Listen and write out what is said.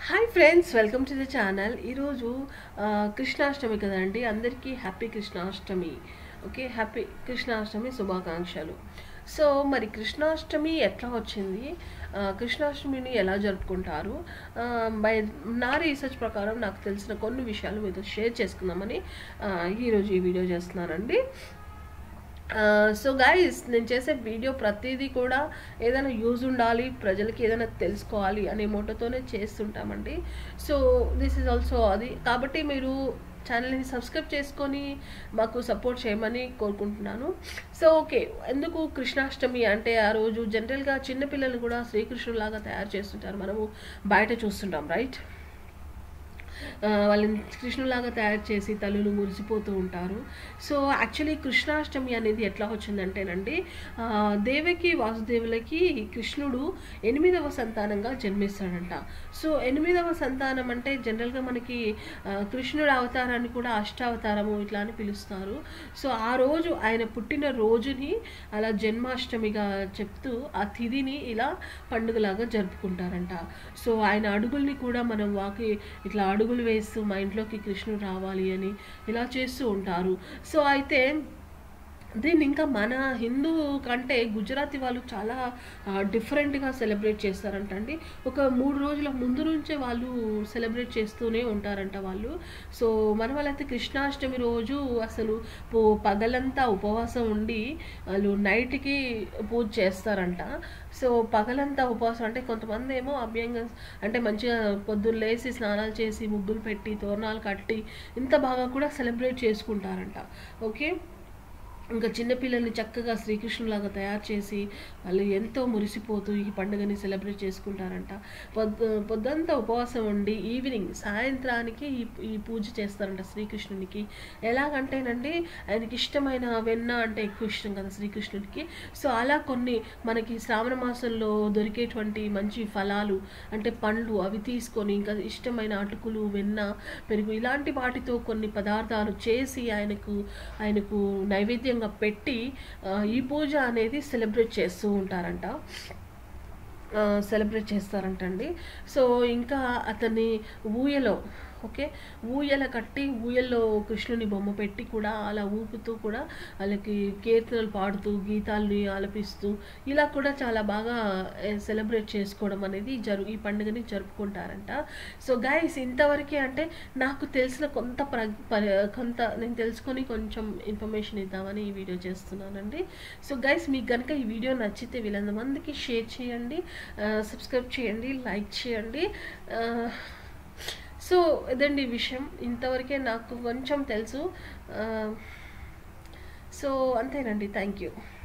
hi friends welcome to the channel ఈరోజు ఆ, కృష్ణాష్టమి కదండి అందరికీ happy Krishnashtami okay happy Krishnashtami శుభాకాంక్షలు సో మరి కృష్ణాష్టమి ఎట్లా వచ్చింది ఆ, కృష్ణాష్టమిని ఎలా జరుపుకుంటారు ఆ, బై నా రీసెర్చ్ ప్రకారం నాకు తెలిసిన కొన్ని విషయాలు మీతో షేర్ చేసుకుందామని ఆ, ఈరోజు ఈ వీడియో చేస్తున్నానండి సో గైస్ నేను చేసే వీడియో ప్రతిదీ కూడా ఏదైనా యూజ్ ఉండాలి ప్రజలకి ఏదైనా తెలుసుకోవాలి అనే మోటోతోనే చేస్తుంటామండి సో దిస్ ఈజ్ ఆల్సో అది కాబట్టి మీరు ఛానల్ని సబ్స్క్రైబ్ చేసుకొని మాకు సపోర్ట్ చేయమని కోరుకుంటున్నాను సో ఓకే ఎందుకు కృష్ణాష్టమి అంటే ఆ రోజు జనరల్గా చిన్నపిల్లలు కూడా శ్రీకృష్ణులాగా తయారు చేస్తుంటారు మనము బయట చూస్తుంటాం రైట్ ఆ, వాళ్ళని కృష్ణులాగా తయారు చేసి తల్లులు మురిసిపోతూ ఉంటారు సో యాక్చువల్లీ కృష్ణాష్టమి అనేది ఎట్లా వచ్చిందంటేనండి ఆ, దేవకి వాసుదేవులకి కృష్ణుడు ఎనిమిదవ సంతానంగా జన్మిస్తాడంట సో ఎనిమిదవ సంతానం అంటే జనరల్గా మనకి ఆ, కృష్ణుడు అవతారాన్ని కూడా అష్టావతారము ఇట్లా అని పిలుస్తారు సో ఆ రోజు ఆయన పుట్టిన రోజుని అలా జన్మాష్టమిగా చెప్తూ ఆ తిథిని ఇలా పండుగలాగా జరుపుకుంటారంట సో ఆయన అడుగుల్ని కూడా మనం వాకి ఇట్లా అడుగులు వేస్తూ మా ఇంట్లోకి కృష్ణుడు రావాలి అని ఇలా చేస్తూ ఉంటారు సో అయితే దీన్ని ఇంకా మన హిందూ కంటే గుజరాతీ వాళ్ళు చాలా డిఫరెంట్గా సెలబ్రేట్ చేస్తారంట అండి ఒక మూడు రోజుల ముందు నుంచే వాళ్ళు సెలబ్రేట్ చేస్తూనే ఉంటారంట వాళ్ళు సో మన వాళ్ళైతే కృష్ణాష్టమి రోజు అసలు పో- పగలంతా ఉపవాసం ఉండి వాళ్ళు నైట్కి పూజ చేస్తారంట సో పగలంతా ఉపవాసం అంటే కొంతమంది ఏమో అభ్యంగా అంటే మంచిగా పొద్దున్న లేసి స్నానాలు చేసి ముగ్గులు పెట్టి తోరణాలు కట్టి ఇంత బాగా కూడా సెలబ్రేట్ చేసుకుంటారంట ఓకే ఇంకా చిన్నపిల్లల్ని చక్కగా శ్రీకృష్ణులాగా తయారు చేసి వాళ్ళు ఎంతో మురిసిపోతూ ఈ పండుగని సెలబ్రేట్ చేసుకుంటారంట పొద్దు పొద్దంతా ఉపవాసం ఉండి ఈవినింగ్ సాయంత్రానికి ఈ ఈ పూజ చేస్తారంట శ్రీకృష్ణునికి ఎలాగంటేనండి ఆయనకి ఇష్టమైన వెన్న అంటే ఎక్కువ ఇష్టం కదా శ్రీకృష్ణుడికి సో అలా కొన్ని మనకి శ్రావణ మాసంలో దొరికేటువంటి మంచి ఫలాలు అంటే పండ్లు అవి తీసుకొని ఇంకా ఇష్టమైన అటుకులు వెన్న పెరుగు ఇలాంటి వాటితో కొన్ని పదార్థాలు చేసి ఆయనకు ఆయనకు నైవేద్యంగా పెట్టి ఆ, ఈ పూజ అనేది సెలబ్రేట్ చేస్తూ ఉంటారంట సెలబ్రేట్ చేస్తారంటండి సో ఇంకా అతన్ని ఊయలో ఓకే ఊయల కట్టి ఊయల్లో కృష్ణుని బొమ్మ పెట్టి కూడా అలా ఊపుతూ కూడా వాళ్ళకి కీర్తనలు పాడుతూ గీతాల్ని ఆలపిస్తూ ఇలా కూడా చాలా బాగా సెలబ్రేట్ చేసుకోవడం అనేది జరు ఈ పండుగని జరుపుకుంటారంట సో గైస్ ఇంతవరకే అంటే నాకు తెలిసిన కొంత ప్ర ప- కొంత నేను తెలుసుకొని కొంచెం ఇన్ఫర్మేషన్ ఇద్దామని ఈ వీడియో చేస్తున్నానండి సో గైస్ మీకు కనుక ఈ వీడియో నచ్చితే వీళ్ళంతమందికి షేర్ చేయండి సబ్స్క్రైబ్ చేయండి లైక్ చేయండి ఆ, సో ఇదండి ఈ విషయం ఇంతవరకే నాకు కొంచెం తెలుసు ఆ, సో అంతేనండి థ్యాంక్ యూ